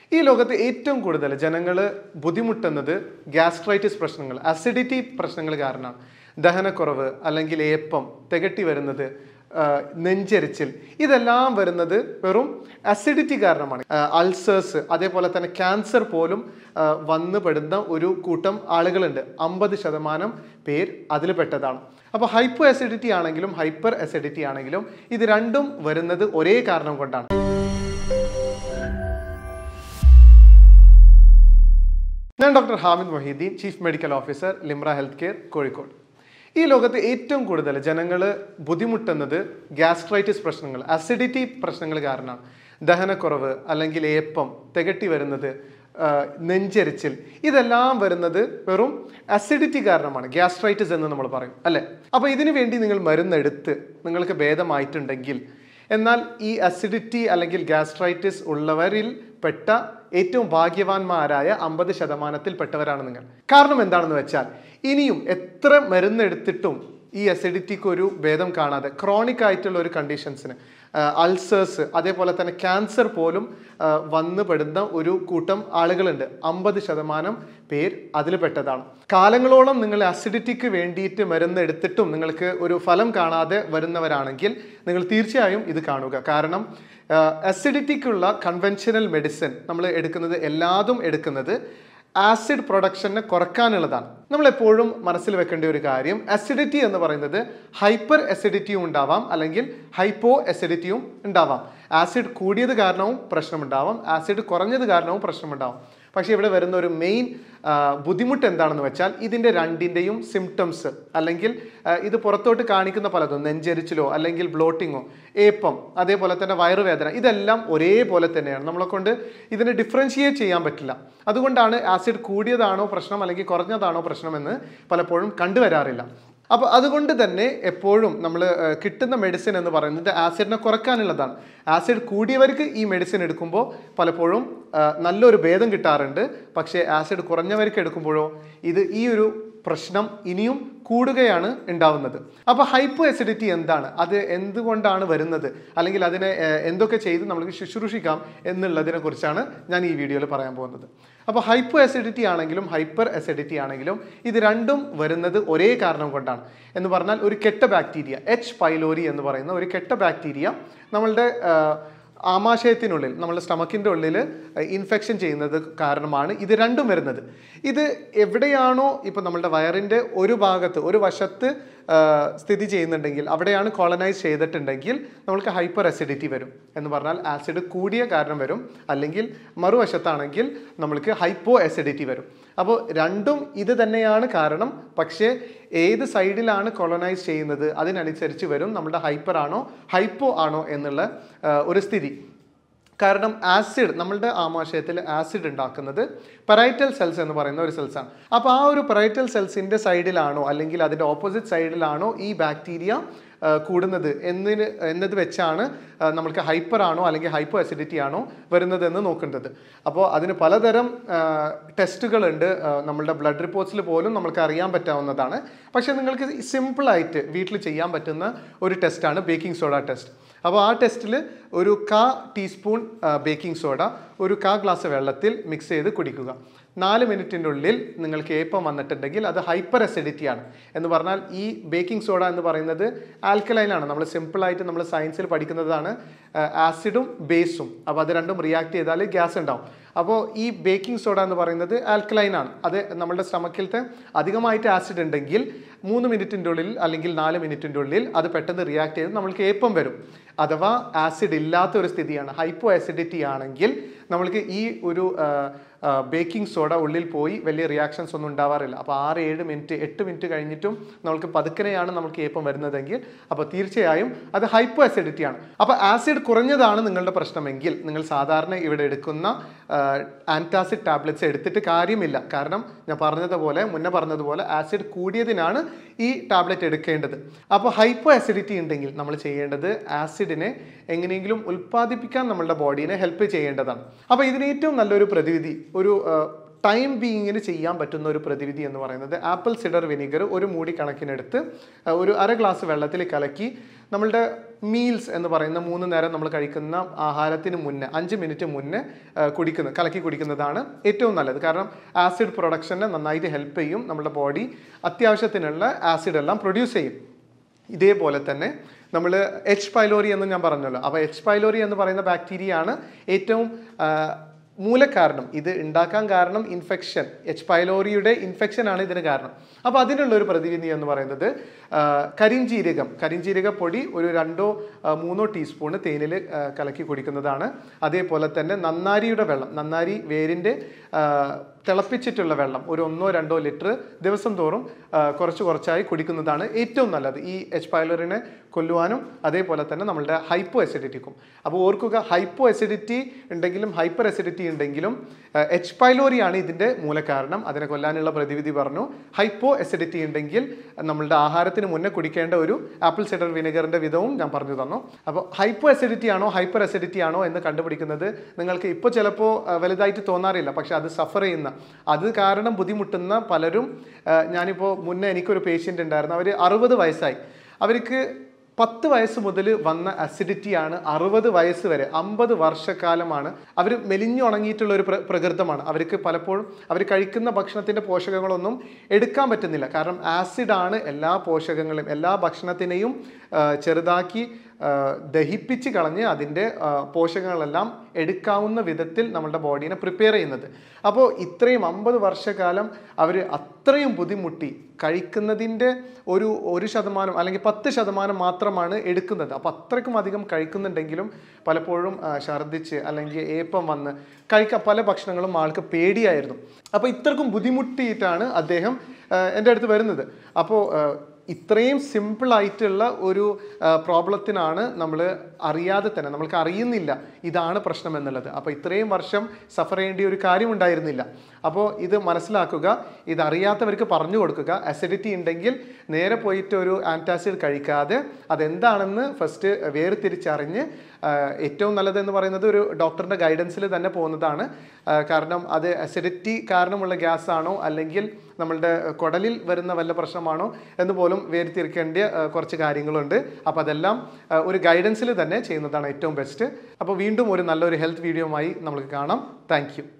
ഈ ലോകത്ത് ഏറ്റവും കൂടുതൽ ജനങ്ങൾ ബുദ്ധിമുട്ടുന്നത് ഗ്യാസ്ട്രൈറ്റിസ് പ്രശ്നങ്ങൾ അസിഡിറ്റി പ്രശ്നങ്ങൾ കാരണമാണ് ദഹനക്കുറവ് അല്ലെങ്കിൽ ഏപ്പം തികട്ടി വരുന്നത് ആ, നെഞ്ചെരിച്ചിൽ ഇതെല്ലാം വരുന്നത് വെറും അസിഡിറ്റി കാരണമാണ് അൾസേഴ്സ് അതേപോലെ തന്നെ ക്യാൻസർ പോലും ആ, വന്നു പെടുന്ന ഒരു കൂട്ടം ആളുകളുണ്ട് അമ്പത് ശതമാനം പേർ അതിൽ പെട്ടതാണ് അപ്പോൾ ഹൈപ്പോ അസിഡിറ്റി ആണെങ്കിലും ഹൈപ്പർ അസിഡിറ്റി ആണെങ്കിലും ഇത് രണ്ടും വരുന്നത് ഒരേ കാരണം കൊണ്ടാണ് ഞാൻ doctor Hamid Mohideen chief medical officer Limra health care Kozhikode ഈ ലോകത്ത് ഏറ്റവും കൂടുതൽ ജനങ്ങൾ ബുദ്ധിമുട്ടുന്നത് ഗ്യാസ്ട്രൈറ്റിസ് പ്രശ്നങ്ങൾ അസിഡിറ്റി പ്രശ്നങ്ങൾ കാരണമാണ് ദഹനക്കുറവ് അല്ലെങ്കിൽ ഏപ്പം തികട്ടി വരുന്നത് ആ, നെഞ്ചെരിച്ചിൽ ഇതെല്ലാം വരുന്നത് വെറും അസിഡിറ്റി കാരണമാണ് ഗ്യാസ്ട്രൈറ്റിസ് എന്ന് നമ്മൾ പറയും അല്ലേ അപ്പോൾ ഇതിനു വേണ്ടി നിങ്ങൾ മരുന്നെടുത്ത് നിങ്ങൾക്ക് ഭേദമായിട്ടുണ്ടെങ്കിൽ എന്നാൽ ഈ അസിഡിറ്റി അല്ലെങ്കിൽ ഗ്യാസ്ട്രൈറ്റിസ് ഉള്ളവരിൽ പെട്ട ഏറ്റവും ഭാഗ്യവാന്മാരായ അമ്പത് ശതമാനത്തിൽ പെട്ടവരാണ് നിങ്ങൾ കാരണം എന്താണെന്ന് വെച്ചാൽ ഇനിയും എത്ര മരുന്നെടുത്തിട്ടും ഈ അസിഡിറ്റിക്ക് ഒരു ഭേദം കാണാതെ ക്രോണിക് ആയിട്ടുള്ള ഒരു കണ്ടീഷൻസിന് അൾസേഴ്സ് അതേപോലെ തന്നെ ക്യാൻസർ പോലും ആ, വന്നു പെടുന്ന ഒരു കൂട്ടം ആളുകളുണ്ട് അമ്പത് ശതമാനം പേർ അതിൽ പെട്ടതാണ് കാലങ്ങളോളം നിങ്ങൾ അസിഡിറ്റിക്ക് വേണ്ടിയിട്ട് മരുന്ന് എടുത്തിട്ടും നിങ്ങൾക്ക് ഒരു ഫലം കാണാതെ വരുന്നവരാണെങ്കിൽ നിങ്ങൾ തീർച്ചയായും ഇത് കാണുക കാരണം അസിഡിറ്റിക്കുള്ള കൺവെൻഷനൽ മെഡിസിൻ നമ്മൾ എടുക്കുന്നത് എല്ലാതും എടുക്കുന്നത് ആസിഡ് പ്രൊഡക്ഷനെ കുറക്കാനുള്ളതാണ് നമ്മൾ എപ്പോഴും മനസ്സിൽ വെക്കേണ്ട ഒരു കാര്യം അസിഡിറ്റി എന്ന് പറയുന്നത് ഹൈപ്പർ അസിഡിറ്റിയും ഉണ്ടാവാം അല്ലെങ്കിൽ ഹൈപ്പോ അസിഡിറ്റിയും ഉണ്ടാവാം ആസിഡ് കൂടിയത് കാരണവും പ്രശ്നമുണ്ടാവാം ആസിഡ് കുറഞ്ഞത് കാരണവും പ്രശ്നമുണ്ടാവാം പക്ഷേ ഇവിടെ വരുന്ന ഒരു മെയിൻ ബുദ്ധിമുട്ട് എന്താണെന്ന് വെച്ചാൽ ഇതിൻ്റെ രണ്ടിൻ്റെയും സിംറ്റംസ് അല്ലെങ്കിൽ ആ, ഇത് പുറത്തോട്ട് കാണിക്കുന്ന പലതും നെഞ്ചരിച്ചിലോ അല്ലെങ്കിൽ ബ്ലോട്ടിങ്ങോ ഏപ്പം അതേപോലെ തന്നെ വയറുവേദന ഇതെല്ലാം ഒരേപോലെ തന്നെയാണ് നമ്മളെ കൊണ്ട് ഇതിനെ ഡിഫറൻഷിയേറ്റ് ചെയ്യാൻ പറ്റില്ല അതുകൊണ്ടാണ് ആസിഡ് കൂടിയതാണോ പ്രശ്നം അല്ലെങ്കിൽ കുറഞ്ഞതാണോ പ്രശ്നമെന്ന് പലപ്പോഴും കണ്ടുവരാറില്ല അപ്പോൾ അതുകൊണ്ട് തന്നെ എപ്പോഴും നമ്മൾ കിട്ടുന്ന മെഡിസിൻ എന്ന് പറയുന്നത് ആസിഡിനെ കുറക്കാനുള്ളതാണ് ആസിഡ് കൂടിയവർക്ക് ഈ മെഡിസിൻ എടുക്കുമ്പോൾ പലപ്പോഴും ആ, നല്ലൊരു ഭേദം കിട്ടാറുണ്ട് പക്ഷേ ആസിഡ് കുറഞ്ഞവർക്ക് എടുക്കുമ്പോഴോ ഇത് ഈ ഒരു പ്രശ്നം ഇനിയും കൂടുകയാണ് ഉണ്ടാവുന്നത് അപ്പോൾ ഹൈപ്പോ അസിഡിറ്റി എന്താണ് അത് എന്തുകൊണ്ടാണ് വരുന്നത് അല്ലെങ്കിൽ അതിനെ ഏഹ്, എന്തൊക്കെ ചെയ്ത് നമുക്ക് ശുശ്രൂഷിക്കാം എന്നുള്ളതിനെ കുറിച്ചാണ് ഞാൻ ഈ വീഡിയോയിൽ പറയാൻ പോകുന്നത് അപ്പോൾ ഹൈപ്പോ അസിഡിറ്റി ആണെങ്കിലും ഹൈപ്പർ അസിഡിറ്റി ആണെങ്കിലും ഇത് രണ്ടും വരുന്നത് ഒരേ കാരണം കൊണ്ടാണ് എന്ന് പറഞ്ഞാൽ ഒരു കെട്ട ബാക്ടീരിയ എച്ച് പൈലോരി എന്ന് പറയുന്ന ഒരു കെട്ട ബാക്ടീരിയ നമ്മളുടെ ആഹ്, ആമാശയത്തിനുള്ളിൽ നമ്മുടെ സ്റ്റമക്കിൻ്റെ ഉള്ളിൽ ഇൻഫെക്ഷൻ ചെയ്യുന്നത് കാരണമാണ് ഇത് രണ്ടും വരുന്നത് ഇത് എവിടെയാണോ ഇപ്പം നമ്മളുടെ വയറിൻ്റെ ഒരു ഭാഗത്ത് ഒരു വശത്ത് ആ, സ്ഥിതി ചെയ്യുന്നുണ്ടെങ്കിൽ അവിടെയാണ് കോളനൈസ് ചെയ്തിട്ടുണ്ടെങ്കിൽ നമ്മൾക്ക് ഹൈപ്പർ അസിഡിറ്റി വരും എന്ന് പറഞ്ഞാൽ ആസിഡ് കൂടിയ കാരണം വരും അല്ലെങ്കിൽ മറുവശത്താണെങ്കിൽ നമ്മൾക്ക് ഹൈപ്പോ അസിഡിറ്റി വരും അപ്പോൾ രണ്ടും ഇത് തന്നെയാണ് കാരണം പക്ഷേ ഏത് സൈഡിലാണ് കൊളനൈസ് ചെയ്യുന്നത് അതിനനുസരിച്ച് വരും നമ്മുടെ ഹൈപ്പർ ആണോ ഹൈപ്പോ ആണോ എന്നുള്ള ആ, ഒരു സ്ഥിതി കാരണം ആസിഡ് നമ്മളുടെ ആമാശയത്തിൽ ആസിഡ് ഉണ്ടാക്കുന്നത് പെറൈറ്റൽ സെൽസ് എന്ന് പറയുന്ന ഒരു സെൽസാണ് അപ്പോൾ ആ ഒരു പെറൈറ്റൽ സെൽസിൻ്റെ സൈഡിലാണോ അല്ലെങ്കിൽ അതിൻ്റെ ഓപ്പോസിറ്റ് സൈഡിലാണോ ഈ ബാക്ടീരിയ ആ, കൂടുന്നത് എന്നതിന് എന്നത് വെച്ചാണ് ആ, നമ്മൾക്ക് ഹൈപ്പർ ആണോ അല്ലെങ്കിൽ ഹൈപ്പോ അസിഡിറ്റി ആണോ വരുന്നതെന്ന് നോക്കേണ്ടത് അപ്പോൾ അതിന് പലതരം ടെസ്റ്റുകളുണ്ട് നമ്മളുടെ ബ്ലഡ് റിപ്പോർട്ട്സിൽ പോലും നമ്മൾക്ക് അറിയാൻ പറ്റാവുന്നതാണ് പക്ഷേ നിങ്ങൾക്ക് സിമ്പിളായിട്ട് വീട്ടിൽ ചെയ്യാൻ പറ്റുന്ന ഒരു ടെസ്റ്റാണ് ബേക്കിംഗ് സോഡ ടെസ്റ്റ് അപ്പോൾ ആ ടെസ്റ്റിൽ ഒരു കാ ടീസ്പൂൺ ബേക്കിംഗ് സോഡ ഒരു കാ ഗ്ലാസ് വെള്ളത്തിൽ മിക്സ് ചെയ്ത് കുടിക്കുക നാല് മിനിറ്റിൻ്റെ ഉള്ളിൽ നിങ്ങൾക്ക് ഏപ്പം വന്നിട്ടുണ്ടെങ്കിൽ അത് ഹൈപ്പർ അസിഡിറ്റി ആണ് എന്ന് പറഞ്ഞാൽ ഈ ബേക്കിംഗ് സോഡ എന്ന് പറയുന്നത് ആൽക്കലൈൻ ആണ് നമ്മൾ സിമ്പിളായിട്ട് നമ്മൾ സയൻസിൽ പഠിക്കുന്നതാണ് ആസിഡും ബേസും അപ്പോൾ അത് രണ്ടും റിയാക്ട് ചെയ്താൽ ഗ്യാസ് ഉണ്ടാവും അപ്പോൾ ഈ ബേക്കിംഗ് സോഡ എന്ന് പറയുന്നത് ആൽക്കലൈൻ ആണ് അത് നമ്മുടെ സ്റ്റമക്കിലത്തെ അധികമായിട്ട് ആസിഡ് ഉണ്ടെങ്കിൽ മൂന്ന് മിനിറ്റിൻ്റെ ഉള്ളിൽ അല്ലെങ്കിൽ നാല് മിനിറ്റിൻ്റെ ഉള്ളിൽ അത് പെട്ടെന്ന് റിയാക്ട് ചെയ്ത് നമ്മൾക്ക് ഏപ്പം വരും അഥവാ ആസിഡ് ഇല്ലാത്ത ഒരു സ്ഥിതിയാണ് ഹൈപ്പോ ആസിഡിറ്റി ആണെങ്കിൽ നമ്മൾക്ക് ഈ ഒരു ബേക്കിംഗ് സോഡ ഉള്ളിൽ പോയി വലിയ റിയാക്ഷൻസ് ഒന്നും ഉണ്ടാവാറില്ല അപ്പോൾ ആറ് ഏഴ് മിനിറ്റ് എട്ട് മിനിറ്റ് കഴിഞ്ഞിട്ടും നമുക്ക് പതുക്കനെയാണ് നമുക്ക് ഏപ്പം വരുന്നതെങ്കിൽ അപ്പോൾ തീർച്ചയായും അത് ഹൈപ്പോ ആസിഡിറ്റി ആണ് അപ്പോൾ ആസിഡ് കുറഞ്ഞതാണ് നിങ്ങളുടെ പ്രശ്നമെങ്കിൽ നിങ്ങൾ സാധാരണ ഇവിടെ എടുക്കുന്ന ആൻറ്റാസിഡ് ടാബ്ലറ്റ്സ് എടുത്തിട്ട് കാര്യമില്ല കാരണം ഞാൻ പറഞ്ഞതുപോലെ മുന്നേ പറഞ്ഞതുപോലെ ആസിഡ് കൂടിയതിനാണ് ഈ ടാബ്ലറ്റ് എടുക്കേണ്ടത് അപ്പോൾ ഹൈപ്പോ ആസിഡിറ്റി ഉണ്ടെങ്കിൽ നമ്മൾ ചെയ്യേണ്ടത് ആസിഡിനെ എങ്ങനെയെങ്കിലും ഉൽപ്പാദിപ്പിക്കാൻ നമ്മളുടെ ബോഡീനെ ഹെൽപ്പ് ചെയ്യേണ്ടതാണ് അപ്പോൾ ഇതിന് ഏറ്റവും നല്ലൊരു പ്രതിവിധി ഒരു ടൈം ബീയിങ്ങിന് ചെയ്യാൻ പറ്റുന്ന ഒരു പ്രതിവിധി എന്ന് പറയുന്നത് ആപ്പിൾ സിഡർ വിനിഗർ ഒരു മൂടി കണക്കിനെടുത്ത് ആ, ഒരു അര ഗ്ലാസ് വെള്ളത്തിൽ കലക്കി നമ്മളുടെ മീൽസ് എന്ന് പറയുന്ന മൂന്ന് നേരം നമ്മൾ കഴിക്കുന്ന ആഹാരത്തിന് മുന്നേ അഞ്ച് മിനിറ്റ് മുന്നേ ആ, കുടിക്കുന്ന കലക്കി കുടിക്കുന്നതാണ് ഏറ്റവും നല്ലത് കാരണം ആസിഡ് പ്രൊഡക്ഷനെ നന്നായിട്ട് ഹെൽപ്പ് ചെയ്യും നമ്മുടെ ബോഡി അത്യാവശ്യത്തിനുള്ള ആസിഡ് എല്ലാം പ്രൊഡ്യൂസ് ചെയ്യും ഇതേപോലെ തന്നെ നമ്മൾ എച്ച് പൈലോറി എന്ന് ഞാൻ പറഞ്ഞല്ലോ അപ്പോൾ എച്ച് പൈലോറി എന്ന് പറയുന്ന ബാക്ടീരിയ ആണ് ഏറ്റവും ആ, മൂലകാരണം ഇത് ഉണ്ടാക്കാൻ കാരണം ഇൻഫെക്ഷൻ എച്ച് പൈലോറിയുടെ ഇൻഫെക്ഷൻ ആണ് ഇതിന് കാരണം അപ്പോൾ അതിനുള്ള ഒരു പ്രതിവിധി എന്ന് പറയുന്നത് ആ, കരിഞ്ജീരകം കരിഞ്ജീരക പൊടി ഒരു രണ്ടോ ആ, മൂന്നോ ടീസ്പൂണ് തേനിൽ ആ, കലക്കി കുടിക്കുന്നതാണ് അതേപോലെ തന്നെ നന്നാരിയുടെ വെള്ളം നന്നാരി വേരിൻ്റെ ആ, തിളപ്പിച്ചിട്ടുള്ള വെള്ളം ഒരു ഒന്നോ രണ്ടോ ലിറ്റർ ദിവസം തോറും ആ, കുറച്ച് കുറച്ചായി കുടിക്കുന്നതാണ് ഏറ്റവും നല്ലത് ഈ എച്ച് പൈലോറിനെ കൊല്ലുവാനും അതേപോലെ തന്നെ നമ്മളുടെ ഹൈപ്പോ അസിഡിറ്റിക്കും അപ്പോൾ ഓർക്കുക ഹൈപ്പോ അസിഡിറ്റി ഉണ്ടെങ്കിലും ഹൈപ്പർ അസിഡിറ്റി ഉണ്ടെങ്കിലും എച്ച് പൈലോറിയാണ് ഇതിൻ്റെ മൂലകാരണം അതിനെ കൊല്ലാനുള്ള പ്രതിവിധി പറഞ്ഞു ഹൈപ്പോ അസിഡിറ്റി ഉണ്ടെങ്കിൽ നമ്മളുടെ ആഹാരത്തിന് മുന്നേ കുടിക്കേണ്ട ഒരു ആപ്പിൾ സിഡർ വിനെഗറിൻ്റെ വിധവും ഞാൻ പറഞ്ഞു തന്നു അപ്പോൾ ഹൈപ്പോ അസിഡിറ്റി ആണോ ഹൈപ്പർ അസിഡിറ്റി ആണോ എന്ന് കണ്ടുപിടിക്കുന്നത് നിങ്ങൾക്ക് ഇപ്പോൾ ചിലപ്പോൾ വലുതായിട്ട് തോന്നാറില്ല പക്ഷെ അത് സഫർ ചെയ്യുന്ന അത് കാരണം ബുദ്ധിമുട്ടുന്ന പലരും ആ, ഞാനിപ്പോൾ മുന്നേ എനിക്കൊരു പേഷ്യൻ്റ് ഉണ്ടായിരുന്നു അവർ അറുപത് വയസ്സായി അവർക്ക് പത്ത് വയസ്സ് മുതൽ വന്ന അസിഡിറ്റിയാണ് അറുപത് വയസ്സ് വരെ അമ്പത് വർഷക്കാലമാണ് അവർ മെലിഞ്ഞുണങ്ങിയിട്ടുള്ള ഒരു പ്ര- പ്രകൃതമാണ് അവർക്ക് പലപ്പോഴും അവർ കഴിക്കുന്ന ഭക്ഷണത്തിൻ്റെ പോഷകങ്ങളൊന്നും എടുക്കാൻ പറ്റുന്നില്ല കാരണം ആസിഡാണ് എല്ലാ പോഷകങ്ങളും എല്ലാ ഭക്ഷണത്തിനെയും ആ, ചെറുതാക്കി ആ, ദഹിപ്പിച്ച് കളഞ്ഞ് അതിൻ്റെ ആ, പോഷകങ്ങളെല്ലാം എടുക്കാവുന്ന വിധത്തിൽ നമ്മളുടെ ബോഡീനെ പ്രിപ്പയർ ചെയ്യുന്നത് അപ്പോൾ ഇത്രയും അമ്പത് വർഷക്കാലം അവർ അത്രയും ബുദ്ധിമുട്ടി കഴിക്കുന്നതിൻ്റെ ഒരു ഒരു ശതമാനം അല്ലെങ്കിൽ പത്ത് ശതമാനം മാത്രമാണ് എടുക്കുന്നത് അപ്പോൾ അത്രയ്ക്കും അധികം കഴിക്കുന്നുണ്ടെങ്കിലും പലപ്പോഴും ആ, ഛർദ്ദിച്ച് അല്ലെങ്കിൽ ഏപ്പം വന്ന് കഴിക്കാൻ പല ഭക്ഷണങ്ങളും ആൾക്ക് പേടിയായിരുന്നു അപ്പോൾ ഇത്രക്കും ബുദ്ധിമുട്ടിയിട്ടാണ് അദ്ദേഹം ആ, എൻ്റെ അടുത്ത് വരുന്നത് അപ്പോൾ ആ, ഇത്രയും സിമ്പിൾ ആയിട്ടുള്ള ഒരു പ്രോബ്ലത്തിനാണ് നമ്മൾ അറിയാതെ തന്നെ നമ്മൾക്ക് അറിയുന്നില്ല ഇതാണ് പ്രശ്നം എന്നുള്ളത് അപ്പോൾ ഇത്രയും വർഷം സഫർ ചെയ്യേണ്ട ഒരു കാര്യം ഉണ്ടായിരുന്നില്ല അപ്പോൾ ഇത് മനസ്സിലാക്കുക ഇത് അറിയാത്തവർക്ക് പറഞ്ഞു കൊടുക്കുക അസിഡിറ്റി ഉണ്ടെങ്കിൽ നേരെ പോയിട്ട് ഒരു ആൻറ്റാസിഡ് കഴിക്കാതെ അതെന്താണെന്ന് ഫസ്റ്റ് വേർതിരിച്ചറിഞ്ഞ് ആ, ഏറ്റവും നല്ലതെന്ന് പറയുന്നത് ഒരു ഡോക്ടറിൻ്റെ ഗൈഡൻസിൽ തന്നെ പോകുന്നതാണ് ആ, കാരണം അത് അസിഡിറ്റി കാരണമുള്ള ഗ്യാസ് ആണോ അല്ലെങ്കിൽ നമ്മളുടെ കുടലിൽ വരുന്ന വല്ല പ്രശ്നമാണോ എന്ന് പോലും വേർതിരിക്കേണ്ട ആ, കുറച്ച് കാര്യങ്ങളുണ്ട് അപ്പോൾ അതെല്ലാം ആ, ഒരു ഗൈഡൻസിൽ തന്നെ ചെയ്യുന്നതാണ് ഏറ്റവും ബെസ്റ്റ് അപ്പോൾ വീണ്ടും ഒരു നല്ലൊരു ഹെൽത്ത് വീഡിയോയുമായി നമുക്ക് കാണാം താങ്ക്